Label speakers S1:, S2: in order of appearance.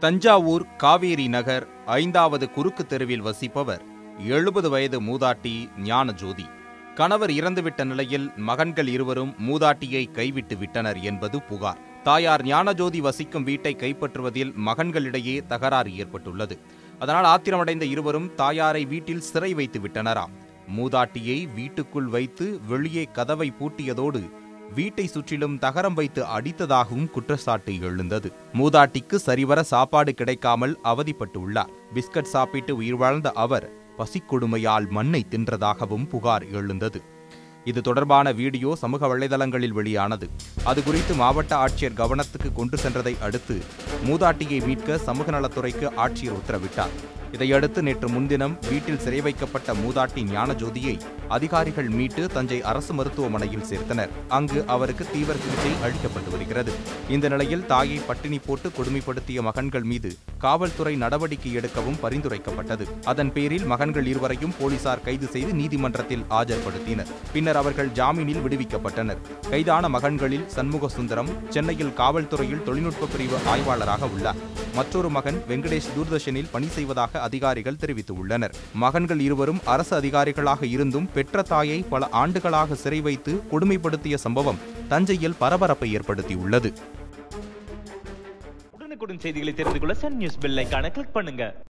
S1: தஞ்சாவூர் காவேரி நகர் ஐந்தாவது குறுக்கு தெருவில் வசிப்பவர் எழுபது வயது மூதாட்டி ஞானஜோதி கணவர் இறந்துவிட்ட நிலையில் மகன்கள் இருவரும் மூதாட்டியை கைவிட்டு விட்டனர் என்பது புகார் தாயார் ஞானஜோதி வசிக்கும் வீட்டை கைப்பற்றுவதில் மகன்களிடையே தகராறு ஏற்பட்டுள்ளது அதனால் ஆத்திரமடைந்த இருவரும் தாயாரை வீட்டில் சிறை வைத்து விட்டனராம் மூதாட்டியை வீட்டுக்குள் வைத்து வெளியே கதவை பூட்டியதோடு வீட்டை சுற்றிலும் தகரம் வைத்து அடித்ததாகவும் குற்றச்சாட்டு எழுந்தது மூதாட்டிக்கு சரிவர சாப்பாடு கிடைக்காமல் அவதிப்பட்டுள்ளார் பிஸ்கட் சாப்பிட்டு உயிர் வாழ்ந்த அவர் பசிக்கொடுமையால் மண்ணை தின்றதாகவும் புகார் எழுந்தது இது தொடர்பான வீடியோ சமூக வலைதளங்களில் வெளியானது அது குறித்து மாவட்ட ஆட்சியர் கவனத்துக்கு கொண்டு சென்றதை அடுத்து மூதாட்டியை மீட்க சமூக நலத்துறைக்கு ஆட்சியர் உத்தரவிட்டார் இதையடுத்து நேற்று முன்தினம் வீட்டில் சிறை வைக்கப்பட்ட மூதாட்டி ஞானஜோதியை அதிகாரிகள் மீட்டு தஞ்சை அரசு மருத்துவமனையில் சேர்த்தனர் அங்கு அவருக்கு தீவிர சிகிச்சை அளிக்கப்பட்டு வருகிறது இந்த நிலையில் தாயை பட்டினி போட்டு கொடுமைப்படுத்திய மகன்கள் மீது காவல்துறை நடவடிக்கை எடுக்கவும் பரிந்துரைக்கப்பட்டது அதன் பேரில் மகன்கள் இருவரையும் போலீசார் கைது செய்து நீதிமன்றத்தில் ஆஜர்படுத்தினர் பின்னர் அவர்கள் ஜாமீனில் விடுவிக்கப்பட்டனர் கைதான மகன்களில் சண்முக சுந்தரம் சென்னையில் காவல்துறையில் தொழில்நுட்ப பிரிவு ஆய்வாளராக உள்ளார் மற்றொரு மகன் வெங்கடேஷ் தூர்தர்ஷனில் பணி செய்வதாக அதிகாரிகள் தெரிவித்துள்ளனர் மகன்கள் இருவரும் அரசு அதிகாரிகளாக இருந்தும் பெற்ற தாயை பல ஆண்டுகளாக சிறை வைத்து கொடுமைப்படுத்திய சம்பவம் தஞ்சையில் பரபரப்பை ஏற்படுத்தியுள்ளது
S2: உடனுக்குடன் செய்திகளை தெரிந்து கொள்ள சன் நியூஸ் பெல் ஐகானை கிளிக் பண்ணுங்க